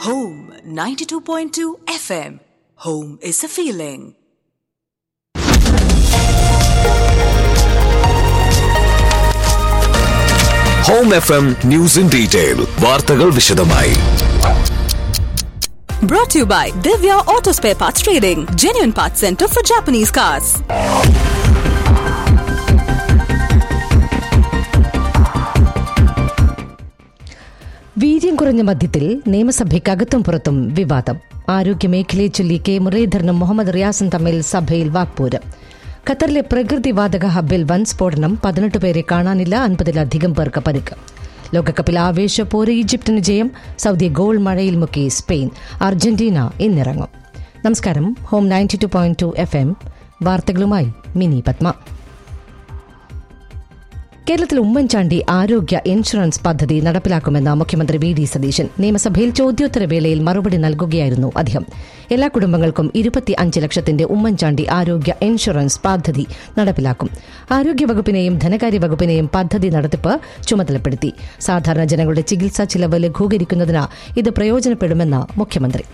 Home 92.2 FM. Home is a feeling. Home F M news in detail വാർത്തകൾ വിശദമായി Brought to you by Divya Auto Spare Parts Trading, genuine parts center for Japanese cars. വീര്യം കുറഞ്ഞ മധ്യത്തിൽ നിയമസഭയ്ക്കകത്തും പുറത്തും വിവാദം ആരോഗ്യമേഖലയെ ചൊല്ലി K മുരളീധരനും Muhammad റിയാസും തമ്മിൽ സഭയിൽ വാക്പോര് ഖത്തറിലെ പ്രകൃതിവാതക ഹബ്ബിൽ വൻ സ്ഫോടനം പതിനെട്ട് പേരെ കാണാനില്ല അൻപതിലധികം പേർക്ക് പരിക്ക് ലോകകപ്പിൽ ആവേശപ്പോര് ഈജിപ്തിന് ജയം സൗദി ഗോൾ മഴയിൽ മുക്കി സ്പെയിൻ അർജന്റീന ഇന്നിറങ്ങും നമസ്കാരം ഹോം ninety two point two F M വാർത്തകളുമായി മിനി പത്മ കേരളത്തിൽ ഉമ്മൻചാണ്ടി ആരോഗ്യ ഇൻഷുറൻസ് പദ്ധതി നടപ്പിലാക്കുമെന്ന് മുഖ്യമന്ത്രി വി ഡി സതീശൻ നിയമസഭയിൽ ചോദ്യോത്തര വേളയിൽ മറുപടി നൽകുകയായിരുന്നു അദ്ദേഹം എല്ലാ കുടുംബങ്ങൾക്കും ഇരുപത്തി അഞ്ച് ലക്ഷത്തിന്റെ ഉമ്മൻചാണ്ടി ആരോഗ്യ ഇൻഷുറൻസ് പദ്ധതി നടപ്പിലാക്കും ആരോഗ്യവകുപ്പിനെയും ധനകാര്യ വകുപ്പിനെയും പദ്ധതി നടത്തിപ്പ് ചുമതലപ്പെടുത്തി സാധാരണ ജനങ്ങളുടെ ചികിത്സാ ചിലവ് ലഘൂകരിക്കുന്നതിന് ഇത് പ്രയോജനപ്പെടുമെന്ന് മുഖ്യമന്ത്രി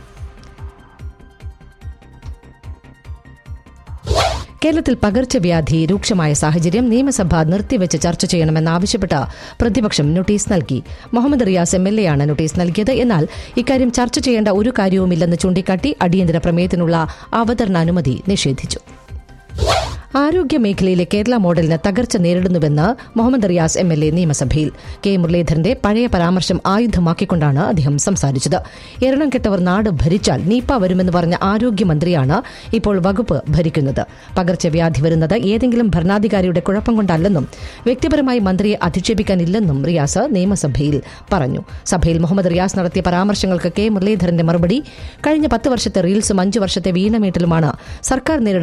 കേരളത്തിൽ പകർച്ചവ്യാധി രൂക്ഷമായ സാഹചര്യം നിയമസഭ നിർത്തിവെച്ച് ചർച്ച ചെയ്യണമെന്നാവശ്യപ്പെട്ട് പ്രതിപക്ഷം നോട്ടീസ് നൽകി മുഹമ്മദ് റിയാസ് എം എൽ എയാണ് നോട്ടീസ് നൽകിയത് എന്നാൽ ഇക്കാര്യം ചർച്ച ചെയ്യേണ്ട ഒരു കാര്യവുമില്ലെന്ന് ചൂണ്ടിക്കാട്ടി അടിയന്തര പ്രമേയത്തിനുള്ള അവതരണാനുമതി നിഷേധിച്ചു ആരോഗ്യ മേഖലയിലെ കേരള മോഡലിന് തകർച്ച നേരിടുന്നുവെന്ന് Muhammad Riyas M L A നിയമസഭയിൽ കെ മുരളീധരന്റെ പഴയ പരാമർശം ആയുധമാക്കിക്കൊണ്ടാണ് അദ്ദേഹം സംസാരിച്ചത് എരണം കെട്ടവർ നാട് ഭരിച്ചാൽ നീപ്പ വരുമെന്ന് പറഞ്ഞ ആരോഗ്യമന്ത്രിയാണ് ഇപ്പോൾ വകുപ്പ് ഭരിക്കുന്നത് പകർച്ചവ്യാധി വരുന്നത് ഏതെങ്കിലും ഭരണാധികാരിയുടെ കുഴപ്പം കൊണ്ടല്ലെന്നും വ്യക്തിപരമായി മന്ത്രിയെ അധിക്ഷേപിക്കാനില്ലെന്നും റിയാസ് നിയമസഭയിൽ പറഞ്ഞു സഭയിൽ മുഹമ്മദ് റിയാസ് നടത്തിയ പരാമർശങ്ങൾക്ക് കെ മുരളീധരന്റെ മറുപടി കഴിഞ്ഞ പത്ത് വർഷത്തെ റീൽസും അഞ്ചു വർഷത്തെ വീണമീട്ടലുമാണ് സർക്കാർ നേരിടുന്ന